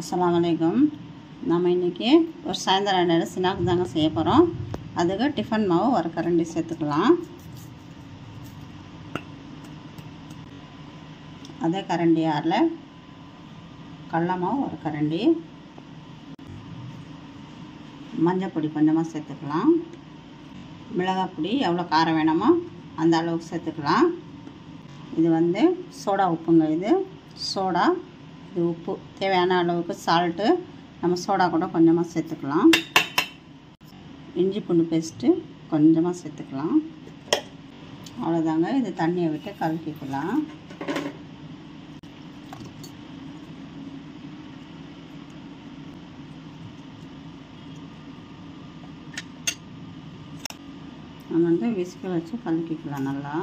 அஸ்ஸலாமு அலைக்கும் நம்ம இன்றைக்கி ஒரு சாயந்தரம் நேரம் ஸ்நாக் தாங்க செய்ய போகிறோம் அதுக்கு டிஃபன் மாவு ஒரு கரண்டி சேர்த்துக்கலாம் அதே கரண்டி ஆறில் கடல மாவு ஒரு கரண்டி மஞ்சள் பொடி கொஞ்சமாக சேர்த்துக்கலாம் மிளகாய் பொடி எவ்வளோ காரம் வேணுமோ அந்த அளவுக்கு சேர்த்துக்கலாம் இது வந்து சோடா உப்புங்க இது சோடா இது உப்பு தேவையான அளவுக்கு சால்ட்டு நம்ம சோடா கூட கொஞ்சமாக சேர்த்துக்கலாம் இஞ்சி பூண்டு பேஸ்ட்டு கொஞ்சமாக சேர்த்துக்கலாம் அவ்வளோதாங்க இது தண்ணியை விட்டு கலக்கிக்கலாம் நம்ம வந்து விஸ்க வச்சு கலக்கிக்கலாம் நல்லா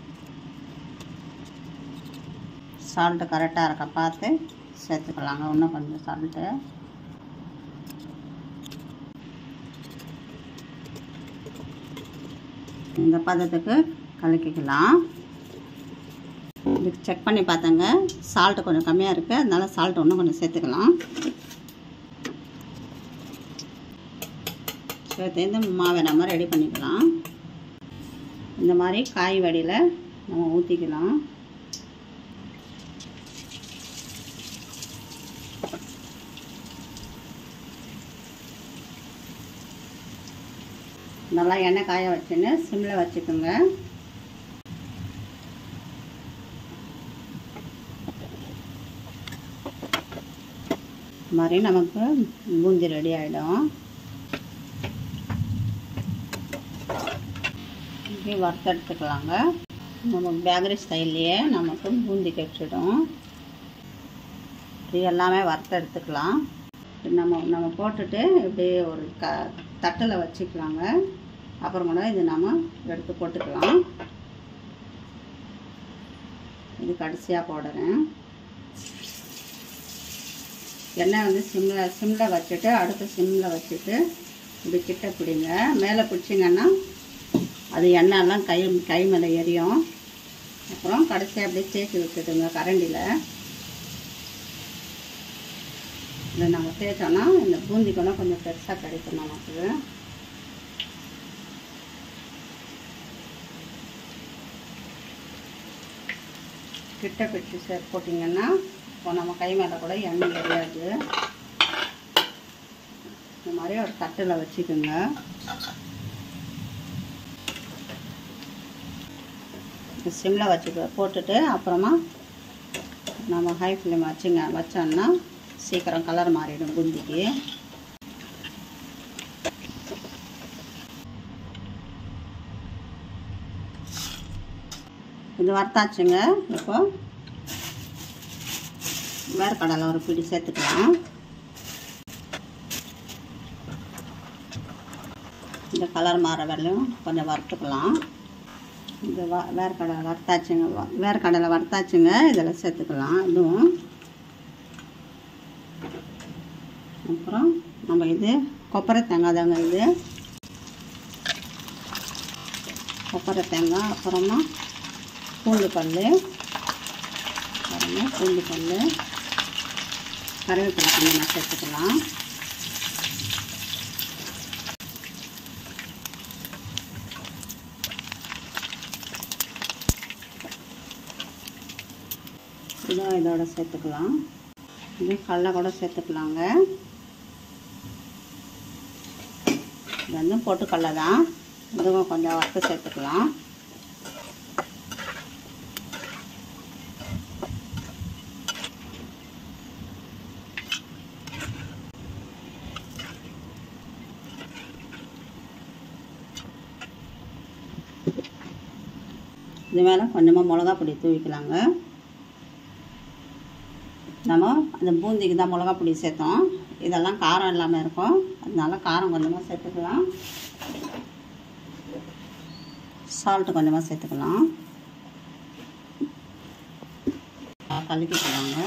சால்ட்டு கரெக்டாக இருக்க பார்த்து சேர்த்துக்கலாங்க இன்னும் கொஞ்சம் சால்ட்டு இந்த பதத்துக்கு கலக்கிக்கலாம் இதுக்கு செக் பண்ணி பார்த்தேங்க சால்ட்டு கொஞ்சம் கம்மியாக இருக்குது அதனால சால்ட் இன்னும் கொஞ்சம் சேர்த்துக்கலாம் சேர்த்து இந்த மாவை நம்ம ரெடி பண்ணிக்கலாம் இந்த மாதிரி காய் வடியில் நம்ம ஊற்றிக்கலாம் நல்லா எண்ணெய் காய வச்சுன்னு சிம்மில் வச்சுக்கோங்க இது மாதிரி நமக்கு பூந்தி ரெடி ஆகிடும் இப்படி வறுத்து எடுத்துக்கலாங்க நமக்கு பேக்கரி ஸ்டைல்லையே நமக்கு பூந்தி கிடைச்சிடும் இது எல்லாமே வறுத்து எடுத்துக்கலாம் நம்ம நம்ம போட்டுட்டு இப்படி ஒரு க தட்டில் வச்சுக்கலாங்க அப்புறம் கூட இது நம்ம எடுத்து போட்டுக்கலாம் இது கடைசியாக போடுறேன் எண்ணெய் வந்து சிம்மில் சிம்மில் வச்சுட்டு அடுத்து சிம்மில் வச்சுட்டு இப்படி கிட்ட பிடிங்க மேலே பிடிச்சிங்கன்னா அது எண்ணெயெல்லாம் கை கை மேலே எரியும் அப்புறம் கடைசியாக அப்படியே தேய்ச்சி விட்டுடுங்க கரண்டியில் இதை நம்ம தேய்ச்சோன்னா இந்த பூந்திக்கெல்லாம் கொஞ்சம் பெருசாக கிடைக்கும் நமக்கு கிட்ட பிடிச்சி சே போட்டிங்கன்னா இப்போ நம்ம கை மேலே கூட எண்ணெய் எரியாது இந்த மாதிரி ஒரு தட்டில் வச்சுக்கோங்க சிம்மில் வச்சு போட்டுட்டு அப்புறமா நம்ம ஹை ஃப்ளேம் வச்சுங்க வச்சோன்னா சீக்கிரம் கலர் மாறிடும் பூந்திக்கு இது வறுத்தாச்சுங்க இப்போ வேர்க்கடலை ஒரு பிடி சேர்த்துக்கலாம் இந்த கலர் மாற வரலையும் கொஞ்சம் வறுத்துக்கலாம் இந்த வ வேர்க்கடலை வறுத்தாச்சுங்க வேர்க்கடலை வறுத்தாச்சுங்க இதில் சேர்த்துக்கலாம் இதுவும் அப்புறம் நம்ம இது கொப்பரை தேங்காய் தாங்க இது கொப்பரை தேங்காய் அப்புறமா பூண்டு பல் பாருங்க பூண்டு பல் கருவேப்பிலை கொஞ்சமாக சேர்த்துக்கலாம் இதுவும் இதோட சேர்த்துக்கலாம் இது கடல கூட சேர்த்துக்கலாங்க இது வந்து பொட்டுக்கடலை தான் இதுவும் கொஞ்சம் வறுத்து சேர்த்துக்கலாம் இது மேலே கொஞ்சமாக மிளகா பொடி தூவிக்கலாங்க நம்ம அந்த பூந்திக்கு தான் மிளகா பொடி சேர்த்தோம் இதெல்லாம் காரம் இல்லாமல் இருக்கும் அதனால காரம் கொஞ்சமாக சேர்த்துக்கலாம் சால்ட்டு கொஞ்சமாக சேர்த்துக்கலாம் கலக்கிக்கலாங்க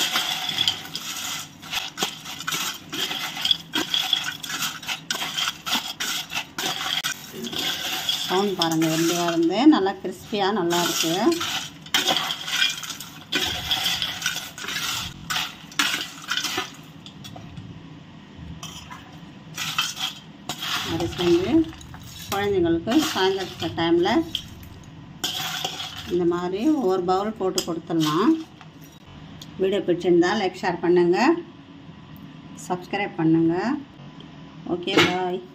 சவுண்ட் பாருங்கள் எப்படி வந்து நல்லா கிறிஸ்பியாக நல்லா இருக்குது அதை செஞ்சு குழந்தைங்களுக்கு சாயந்தரத்து டைமில் இந்த மாதிரி ஒரு பவுல் போட்டு கொடுத்துடலாம் வீடியோ பிடிச்சிருந்தா லைக் ஷேர் பண்ணுங்கள் சப்ஸ்கிரைப் பண்ணுங்கள் ஓகே பாய்